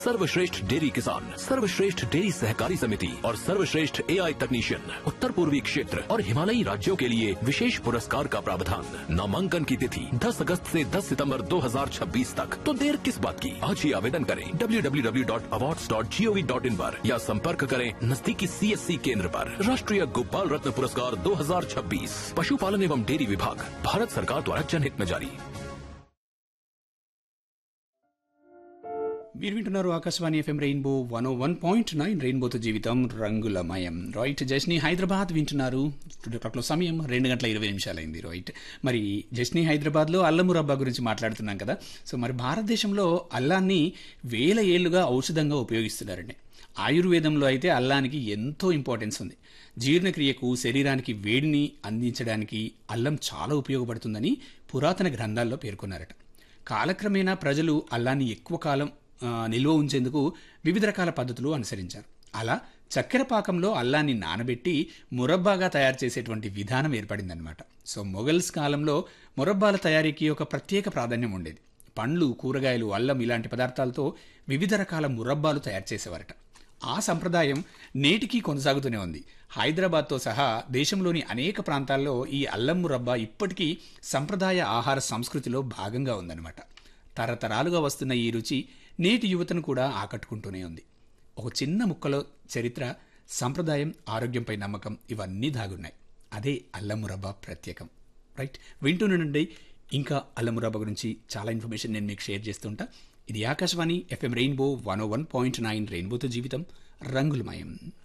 सर्वश्रेष्ठ डेयरी किसान सर्वश्रेष्ठ डेयरी सहकारी समिति और सर्वश्रेष्ठ एआई तकनीशियन उत्तर पूर्वी क्षेत्र और हिमालयी राज्यों के लिए विशेष पुरस्कार का प्रावधान नामांकन की तिथि 10 अगस्त से 10 सितंबर 2026 तक तो देर किस बात की आज ही आवेदन करें www.awards.gov.in पर या संपर्क करें नजदीकी सीएससी केंद्र पर राष्ट्रीय गोपाल रत्न पुरस्कार 2026 पशुपालन एवं डेयरी विभाग भारत सरकार द्वारा जनहित में जारी మీరు వింటున్నారు Akashvani FM Rainbow one o one point nine రెయిన్బోతో జీవితం రంగులమయం రైట్ జస్ని హైదరాబాద్ వింటున్నారు స్టూడియో క్లాక్లో సమయం రెండు గంటల ఇరవై నిమిషాలైంది రైట్ మరి జస్ని హైదరాబాద్లో అల్లం మురబ్బా గురించి మాట్లాడుతున్నాం కదా సో మరి భారతదేశంలో అల్లాన్ని వేల ఏళ్లుగా ఔషధంగా ఉపయోగిస్తున్నారండి ఆయుర్వేదంలో అయితే అల్లానికి ఎంతో ఇంపార్టెన్స్ ఉంది జీర్ణక్రియకు శరీరానికి వేడిని అందించడానికి అల్లం చాలా ఉపయోగపడుతుందని పురాతన గ్రంథాల్లో పేర్కొన్నారట కాలక్రమేణా ప్రజలు అల్లాన్ని ఎక్కువ కాలం ఆ, నిల్వ ఉంచేందుకు వివిధ రకాల పద్ధతులు అనుసరించారు అలా చక్కెర పాకంలో అల్లాన్ని నానబెట్టి మురబ్బాగా తయారు చేసేటువంటి విధానం ఏర్పడిందనమాట సో మొఘల్స్ కాలంలో మురబ్బాల తయారీకి ఒక ప్రత్యేక ప్రాధాన్యం ఉండేది పండ్లు కూరగాయలు అల్లం ఇలాంటి పదార్థాలతో వివిధ రకాల మురబ్బాలు తయారు చేసేవారట ఆ సంప్రదాయం నేటికీ కొనసాగుతూనే ఉంది హైదరాబాద్తో సహా దేశంలోని అనేక ప్రాంతాల్లో ఈ అల్లం మురబ్బా ఇప్పటికీ సంప్రదాయ ఆహార సంస్కృతిలో భాగంగా ఉందన్నమాట తరతరాలుగా వస్తున్న ఈ రుచి నేటి యువతను కూడా ఆకట్టుకుంటూనే ఉంది ఒక చిన్న ముక్కలో చరిత్ర సంప్రదాయం ఆరోగ్యంపై నమ్మకం ఇవన్నీ దాగున్నాయి అదే అల్లం మురబ్బా ప్రత్యేకం రైట్ వింటూనండి ఇంకా అల్లం మురబ్బా గురించి చాలా ఇన్ఫర్మేషన్ నేను మీకు షేర్ చేస్తుంటా ఇది Akashvani FM Rainbow one o one point nine రెయిన్బోతో జీవితం రంగులమయం